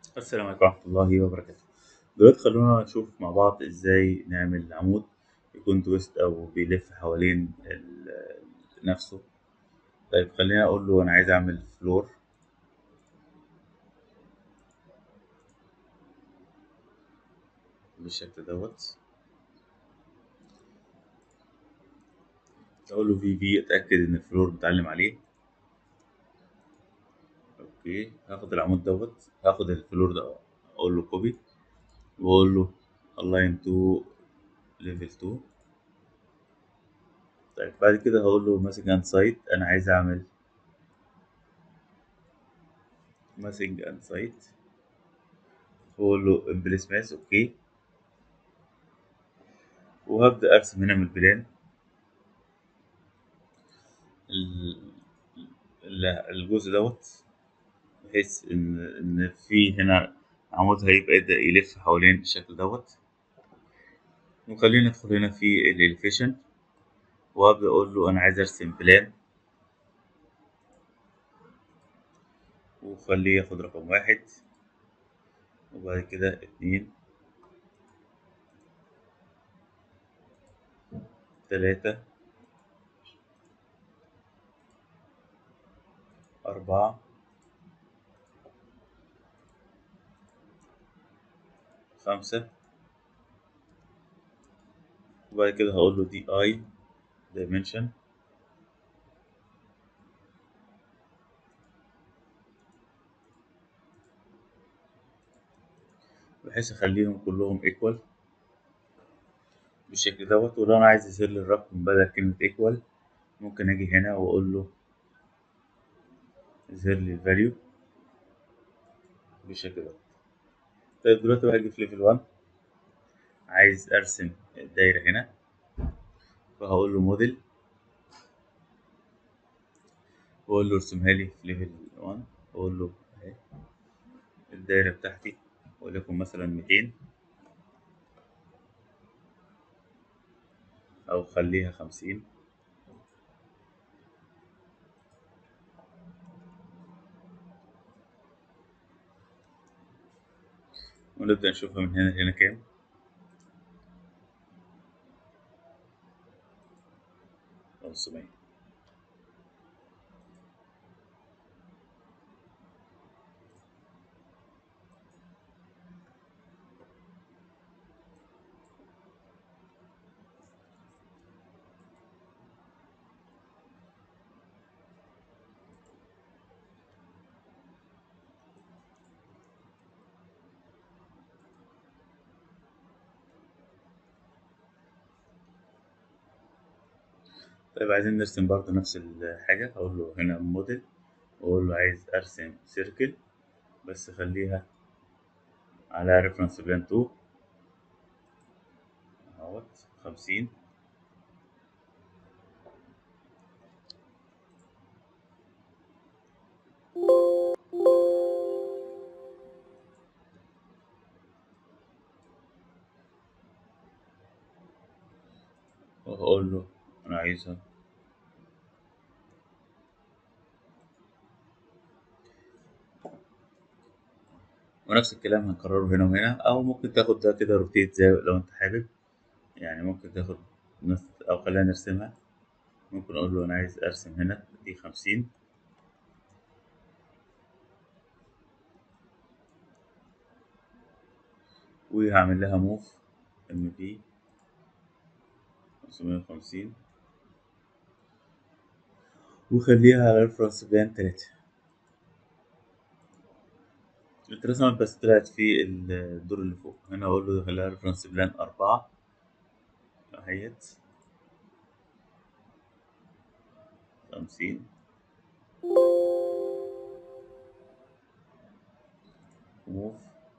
السلام عليكم ورحمة الله وبركاته دلوقتي خلونا نشوف مع بعض ازاي نعمل عمود يكون تويست او بيلف حوالين ال- نفسه طيب خليني اقول له انا عايز اعمل فلور بالشكل دوت اقول له في في اتاكد ان الفلور متعلم عليه اوكي هاخد العمود دوت هاخد الفلور ده اقول له كوبي واقول له align to level 2 طيب بعد كده هقول له ماسك اند سايت انا عايز اعمل ماسك اند سايت واقول له امبليس ماس اوكي وهبدا ارسم هنا من البلان ال- ال- الجزء دوت بحيث ان ان في هنا عمود هيبقى يبدا يلف حوالين الشكل دوت وخلينا ندخل هنا في الاليفيشن وابدا اقول له انا عايز ارسم بلان وخليه ياخد رقم واحد وبعد كده اتنين تلاتة أربعة خمسة وبعد كده هقول له دي اي dimension بحيث اخليهم كلهم equal بالشكل دوت ولو انا عايز يظهر لي الرقم بدل كلمة equal ممكن اجي هنا واقول له يظهر لي الفاليو بالشكل دوت طيب دلوقتي بقى اجي في ليفل 1 عايز ارسم الدايرة هنا فهقول له موديل واقول له ارسمها لي في ليفل 1 واقول له اهي الدايرة بتاعتي وليكن مثلا 200 او خليها 50 ونبدأ نشوفها من هنا لهنا كام خمسمية طيب عايزين نرسم برضه نفس الحاجة أقول له هنا موديل وأقول له عايز أرسم سيركل بس خليها على ريفرنس بلان تو اهوت خمسين وهقول له أنا عايزها ونفس الكلام هنكرره هنا وهنا أو ممكن تاخد ده كده روتيت زي لو أنت حابب يعني ممكن تاخد نفس أو خلينا نرسمها ممكن أقول له أنا عايز أرسم هنا دي خمسين وهعمل لها موف ام بي خمسمية وخمسين وخليها على ريفرنس بلان تلاتة اترسمت بس طلعت في الدور اللي فوق هنا أقول له خليها ريفرنس بلان أربعة أهيت خمسين موف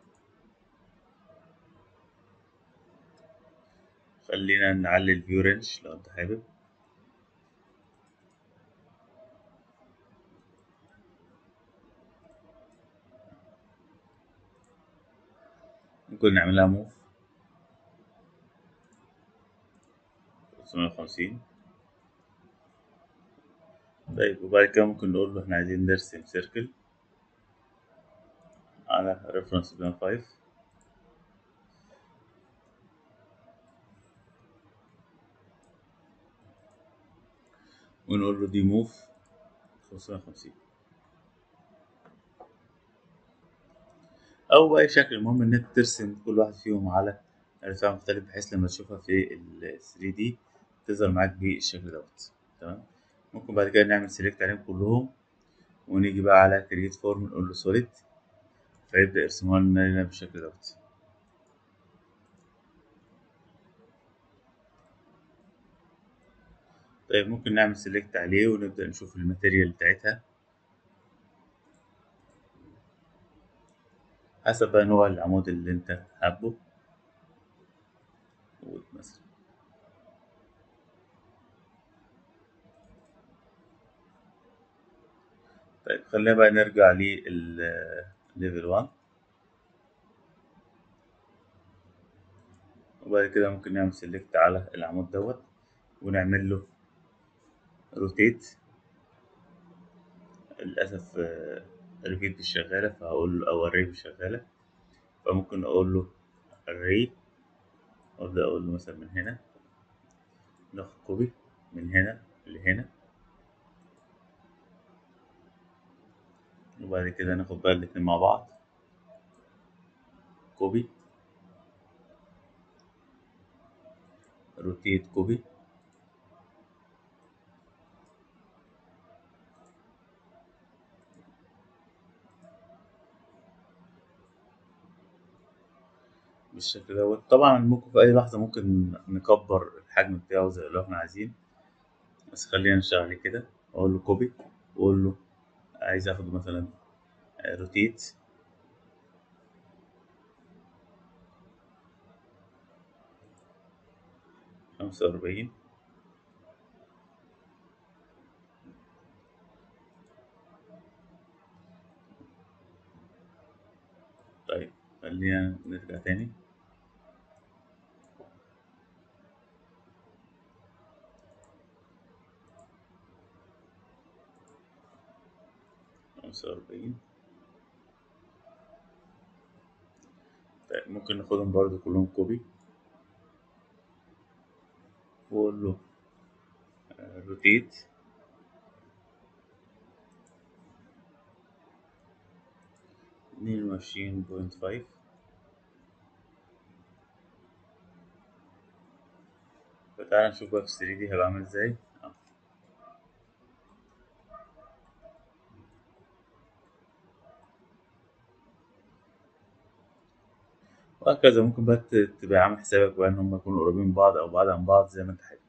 خلينا نعلي الفيو رينج لو انت حابب ممكن نعملها موف خمسمية وخمسين طيب وبعد كده ممكن نقول له احنا عايزين نرسم سيركل على ريفرنس بلان 5 ونقول له دي موف 550 او باي شكل المهم ان انت ترسم كل واحد فيهم على ارتفاع مختلف بحيث لما تشوفها في ال 3 دي تظهر معاك بالشكل دوت تمام ممكن بعد كده نعمل سيلكت عليهم كلهم ونيجي بقى على كرييت فورم نقول له سوليد فيبدأ يرسمها لنا بالشكل دوت طيب ممكن نعمل سيلكت عليه ونبدأ نشوف الماتيريال بتاعتها حسب بقى نوع العمود اللي انت حابه مثلا طيب خلينا بقى نرجع للليفل 1 وبعد كده ممكن نعمل سيلكت على العمود دوت ونعمل له روتيت للأسف الريبيت مش شغالة فهقول له أو الري مش شغالة فممكن أقول له الري وأبدأ أقول له مثلا من هنا ناخد كوبي من هنا لهنا وبعد كده ناخد بقى الاتنين مع بعض كوبي روتيت كوبي بالشكل دوت طبعا ممكن في اي لحظه ممكن نكبر الحجم بتاعه زي اللي احنا عايزين بس خلينا نشتغل عليه كده اقول له كوبي واقول له عايز اخده مثلا روتيت خمسة وأربعين طيب خلينا نرجع تاني خمسة وأربعين طيب ممكن ناخدهم برضو كلهم كوبي وأقول له روتيت اتنين وعشرين بوينت فايف فتعالى نشوف بقى في 3 دي هيبقى عامل ازاي وهكذا ممكن بقى تبقى عامل حسابك بقى ان هم يكونوا قريبين من بعض او بعاد عن بعض زي ما انت حابب